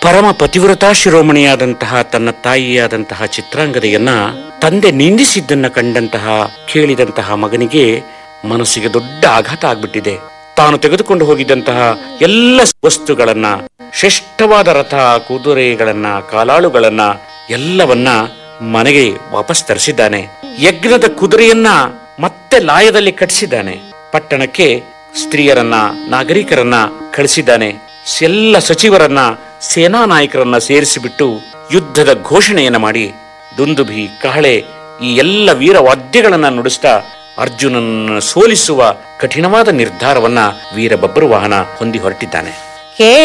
ಪರಮ ಪತಿವ್ರತಾ ಶಿರೋಮಣಿಯಾದಂತಹ ತನ್ನ ತಾಯಿಯಾದಂತಹ ಚಿತ್ರಾಂಗದೆಯನ್ನ ತಂದೆ ನಿಂದಿಸಿದ್ದನ್ನ ಕಂಡಂತಹ ಕೇಳಿದಂತಹ ಮಗನಿಗೆ ಮನಸ್ಸಿಗೆ ದೊಡ್ಡ ಆಘಾತ ಆಗ್ಬಿಟ್ಟಿದೆ ತಾನು ತೆಗೆದುಕೊಂಡು ಹೋಗಿದ್ದಂತಹ ಎಲ್ಲ ವಸ್ತುಗಳನ್ನ ಶ್ರೇಷ್ಠವಾದ ರಥ ಕುದುರೆಗಳನ್ನ ಕಾಲಾಳುಗಳನ್ನ ಎಲ್ಲವನ್ನ ಮನೆಗೆ ವಾಪಸ್ ತರಿಸಿದ್ದಾನೆ ಯಜ್ಞದ ಕುದುರೆಯನ್ನ ಮತ್ತೆ ಲಾಯದಲ್ಲಿ ಕಟ್ಟಿಸಿದ್ದಾನೆ ಪಟ್ಟಣಕ್ಕೆ ಸ್ತ್ರೀಯರನ್ನ ನಾಗರಿಕರನ್ನ ಕಳಿಸಿದ್ದಾನೆ ಎಲ್ಲ ಸಚಿವರನ್ನ ಸೇನಾ ನಾಯಕರನ್ನ ಸೇರಿಸಿಬಿಟ್ಟು ಯುದ್ಧದ ಘೋಷಣೆಯನ್ನ ಮಾಡಿ ದುಂದುಭಿ ಕಹಳೆ ಈ ಎಲ್ಲ ವೀರ ವಾದ್ಯಗಳನ್ನ ನುಡಿಸ್ತಾ ಅರ್ಜುನನ ಸೋಲಿಸುವ ಕಠಿಣವಾದ ನಿರ್ಧಾರವನ್ನ ವೀರಬಬ್ಬರು ವಾಹನ ಹೊಂದಿ ಹೊರಟಿದ್ದಾನೆ ಕೇ